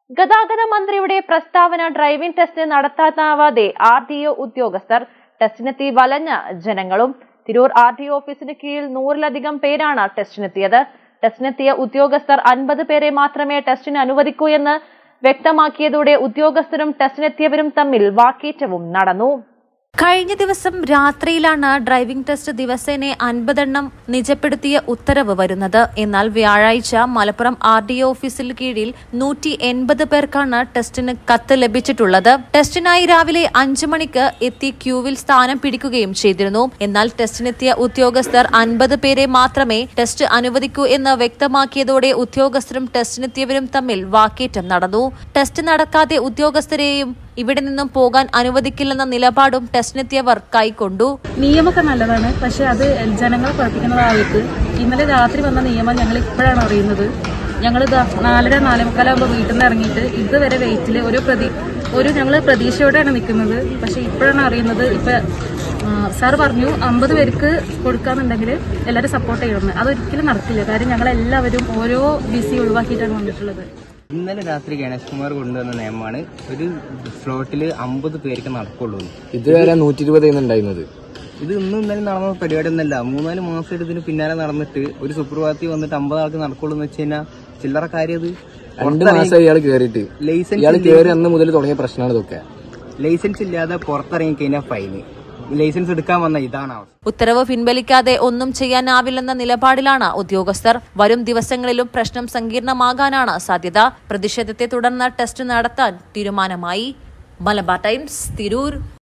ഗതാഗത മന്ത്രിയുടെ പ്രസ്താവന ഡ്രൈവിംഗ് ടെസ്റ്റ് നടത്താനാവാതെ ആർ ടി ഒ ഉദ്യോഗസ്ഥർ ടെസ്റ്റിനെത്തി വലഞ്ഞ ജനങ്ങളും തിരൂർ ആർ ടി ഒ ഓഫീസിന് കീഴിൽ നൂറിലധികം പേരാണ് ടെസ്റ്റിനെത്തിയത് ടെസ്റ്റിനെത്തിയ ഉദ്യോഗസ്ഥർ അൻപത് പേരെ മാത്രമേ ടെസ്റ്റിന് അനുവദിക്കൂ എന്ന് വ്യക്തമാക്കിയതോടെ ഉദ്യോഗസ്ഥരും ടെസ്റ്റിനെത്തിയവരും തമ്മിൽ വാക്കേറ്റവും നടന്നു കഴിഞ്ഞ ദിവസം രാത്രിയിലാണ് ഡ്രൈവിംഗ് ടെസ്റ്റ് ദിവസേന അൻപതെണ്ണം നിജപ്പെടുത്തിയ ഉത്തരവ് വരുന്നത് എന്നാൽ വ്യാഴാഴ്ച മലപ്പുറം ആർ ഡി ഓഫീസിൽ കീഴിൽ നൂറ്റി എൺപത് പേർക്കാണ് ടെസ്റ്റിന് കത്ത് ലഭിച്ചിട്ടുള്ളത് ടെസ്റ്റിനായി രാവിലെ അഞ്ചു മണിക്ക് എത്തി ക്യൂവിൽ സ്ഥാനം പിടിക്കുകയും ചെയ്തിരുന്നു എന്നാൽ ടെസ്റ്റിനെത്തിയ ഉദ്യോഗസ്ഥർ അൻപത് പേരെ മാത്രമേ ടെസ്റ്റ് അനുവദിക്കൂ എന്ന് വ്യക്തമാക്കിയതോടെ ഉദ്യോഗസ്ഥരും ടെസ്റ്റിനെത്തിയവരും തമ്മിൽ വാക്കേറ്റം നടന്നു ടെസ്റ്റ് നടക്കാതെ ഉദ്യോഗസ്ഥരെയും ഇവിടെ നിന്നും പോകാൻ അനുവദിക്കില്ലെന്ന നിലപാടും ടെസ്റ്റിനെത്തിയവർ കൈക്കൊണ്ടു നിയമമൊക്കെ നല്ലതാണ് പക്ഷെ അത് ജനങ്ങളെ കുഴപ്പിക്കുന്നതായിട്ട് ഇന്നലെ രാത്രി വന്ന നിയമം ഞങ്ങൾ ഇപ്പോഴാണ് അറിയുന്നത് ഞങ്ങൾ നാലര നാലേമുക്കാലാകുമ്പോൾ വീട്ടിൽ നിന്ന് ഇറങ്ങിയിട്ട് ഇതുവരെ വെയിറ്റിൽ ഒരു പ്രതി ഒരു ഞങ്ങൾ പ്രതീക്ഷയോടെയാണ് നിൽക്കുന്നത് പക്ഷെ ഇപ്പോഴാണ് അറിയുന്നത് ഇപ്പൊ സാർ പറഞ്ഞു അമ്പത് പേർക്ക് കൊടുക്കാന്നുണ്ടെങ്കിൽ എല്ലാവരും സപ്പോർട്ട് ചെയ്യണമെന്ന് അതൊരിക്കലും നടക്കില്ല കാര്യം ഞങ്ങളെല്ലാവരും ഓരോ ബിസി ഒഴിവാക്കിയിട്ടാണ് വന്നിട്ടുള്ളത് ഇന്നലെ രാത്രി ഗണേഷ് കുമാർ കൊണ്ടുവന്ന നിയമമാണ് ഒരു ഫ്ലോട്ടിൽ അമ്പത് പേർക്ക് നടക്കുള്ളൂ എന്ന്. ഇതുവരെ നൂറ്റി ഇരുപത് ഉണ്ടായിരുന്നത് ഇത് ഇന്നും ഇന്നലെ നടന്ന പരിപാടി ഒന്നല്ല മൂന്നാല് മാസമായിട്ട് ഇതിന് പിന്നാലെ നടന്നിട്ട് ഒരു സുപ്രഭാതത്തിൽ വന്നിട്ട് അമ്പത് ആൾക്ക് നടക്കുള്ളൂ എന്ന് വെച്ച് കഴിഞ്ഞാൽ ചില്ലറ കാര്യം അത് രണ്ട് മാസം ഇയാൾ കേറിയിട്ട് ലൈസൻസ് ഇയാൾ കേറി അന്ന് മുതൽ തുടങ്ങിയ പ്രശ്നമാണ് ഇതൊക്കെ ലൈസൻസ് ഇല്ലാതെ പുറത്തിറങ്ങി കഴിഞ്ഞാൽ ഫൈന് ലൈസൻസ് എടുക്കാൻ വന്ന ഇതാണ് അവസ്ഥ ഉത്തരവ് പിൻവലിക്കാതെ ഒന്നും ചെയ്യാനാവില്ലെന്ന നിലപാടിലാണ് ഉദ്യോഗസ്ഥർ വരും ദിവസങ്ങളിലും പ്രശ്നം സങ്കീർണമാകാനാണ് സാധ്യത പ്രതിഷേധത്തെ തുടർന്ന് ടെസ്റ്റ് നടത്താൻ തീരുമാനമായി മലബാർ ടൈംസ് തിരൂർ